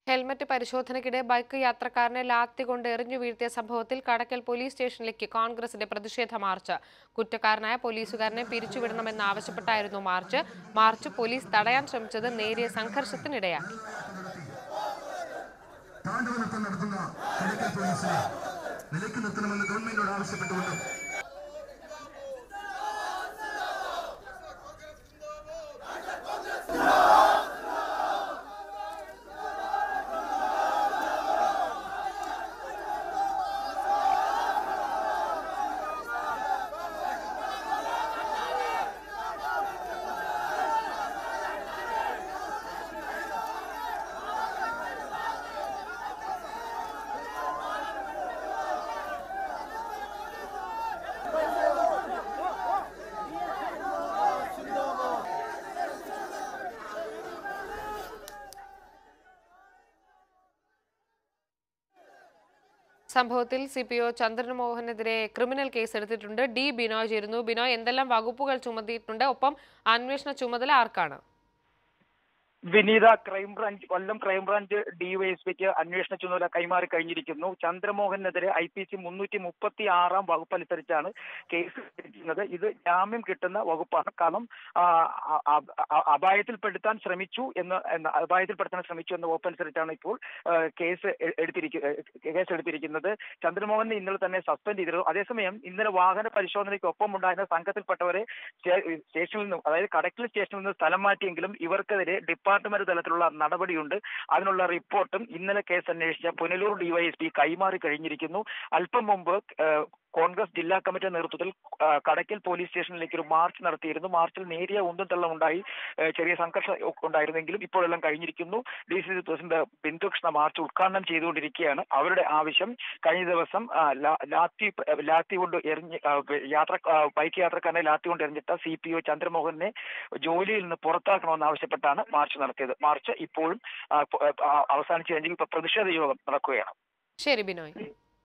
helmet പരിശോധനയ്ക്കിടെ bike യാത്രക്കാരനെ ലാത്തി കൊണ്ട് എറിഞ്ഞു വീഴ്ത്തിയ സംഭവത്തിൽ കടക്കൽ പോലീസ് സ്റ്റേഷനിലേക്ക് കോൺഗ്രസിന്റെ പ്രതിഷേധ മാർച്ച് കുറ്റക്കാരനായ പോലീസുകാരനെ പിരിച്ചുവിടണമെന്നാവശ്യപ്പെട്ടായിരുന്നു മാർച്ച് മാർച്ച് പോലീസ് തടയാൻ ശ്രമിച്ചത് നേരിയ സംഘർഷത്തിനിടയാക്കി താണ്ഡവനൃത്തം നടത്തുന്ന കടക്കൽ പോലീസിനെ വിലക്ക് നിർത്തണമെന്ന് ഗവൺമെന്റിനോട് ആവശ്യപ്പെട്ടുകൊണ്ട് സംഭവത്തിൽ സി പി ഒ ചന്ദ്രൻമോഹനെതിരെ ക്രിമിനൽ കേസ് എടുത്തിട്ടുണ്ട് ഡി ബിനോയ് ചേരുന്നു ബിനോയ് എന്തെല്ലാം വകുപ്പുകൾ ചുമത്തിയിട്ടുണ്ട് ഒപ്പം അന്വേഷണ ചുമതല ആർക്കാണ് വിനീത ക്രൈംബ്രാഞ്ച് കൊല്ലം ക്രൈംബ്രാഞ്ച് ഡിവൈഎസ്പിക്ക് അന്വേഷണ ചുമതല കൈമാറി കഴിഞ്ഞിരിക്കുന്നു ചന്ദ്രമോഹനെതിരെ ഐ പി സി മുന്നൂറ്റി മുപ്പത്തി ആറാം വകുപ്പ് അനുസരിച്ചാണ് കേസ് എടുക്കുന്നത് ഇത് ജാമ്യം കിട്ടുന്ന വകുപ്പാണ് കാരണം ആ, അ- അ- അ- അപായത്തിൽപ്പെടുത്താൻ ശ്രമിച്ചു എന്ന് എന്ന അപായത്തിൽപ്പെടുത്താൻ ശ്രമിച്ചു എന്ന വകുപ്പ് അനുസരിച്ചാണ് ഇപ്പോൾ ആ, കേസ് എ- എടുത്തിരിക്ക കേസ് എടുത്തിരിക്കുന്നത് ചന്ദ്രമോഹനെ ഇന്നലെ തന്നെ സസ്പെൻഡ് ചെയ്തിരുന്നു അതേസമയം ഇന്നലെ വാഹന പരിശോധനയ്ക്ക് ഒപ്പം ഉണ്ടായിരുന്ന സംഘത്തിൽപ്പെട്ടവരെ സ്റ്റേ- സ്റ്റേഷനിൽ നിന്നും അതായത് കടക്കൽ സ്റ്റേഷനിൽ നിന്ന് സ്ഥലം മാറ്റിയെങ്കിലും ഇവർക്കെതിരെ ഡിപ്പാർട്ട്മെന്റ് തലത്തിലുള്ള നടപടിയുണ്ട് അതിനുള്ള റിപ്പോർട്ടും ഇന്നലെ കേസ് അന്വേഷിച്ച പുനലൂർ ഡിവൈഎസ്പി കൈമാറി കഴിഞ്ഞിരിക്കുന്നു അല്പം മുമ്പ് ഏഹ്, കോൺഗ്രസ് ജില്ലാ കമ്മിറ്റി നേതൃത്വത്തിൽ ആ, കടയ്ക്കൽ പോലീസ് സ്റ്റേഷനിലേക്ക് ഒരു മാർച്ച് നടത്തിയിരുന്നു മാർച്ചിൽ നേരിയ ഉന്തും തള്ളും ഉണ്ടായി ഏഹ്, ചെറിയ സംഘർഷം ഒക്കെ ഉണ്ടായിരുന്നെങ്കിലും ഇപ്പോഴെല്ലാം കഴിഞ്ഞിരിക്കുന്നു D C C president Bindu Krishna march ഉദ്ഘാടനം ചെയ്തുകൊണ്ടിരിക്കുകയാണ് അവരുടെ ആവശ്യം കഴിഞ്ഞ ദിവസം ആ, ലാ- ലാത്തി ലാത്തി കൊണ്ട് എറിഞ്ഞ് ആ, യാത്ര ആ, ബൈക്ക് യാത്രക്കാരനെ ലാത്തി കൊണ്ട് എറിഞ്ഞിട്ട സി പി ഒ ചന്ദ്രമോഹനെ ജോലിയിൽ നിന്ന് പുറത്താക്കണമെന്ന് ആവശ്യപ്പെട്ടാണ് മാർച്ച് നടത്തിയത് മാർച്ച് ഇപ്പോഴും ആ, പ- ആ, അവസാനിച്ചു കഴിഞ്ഞെങ്കിൽ ഇപ്പൊ പ്രതിഷേധ യോഗം നടക്കുകയാണ് ശരി ബിനോയ്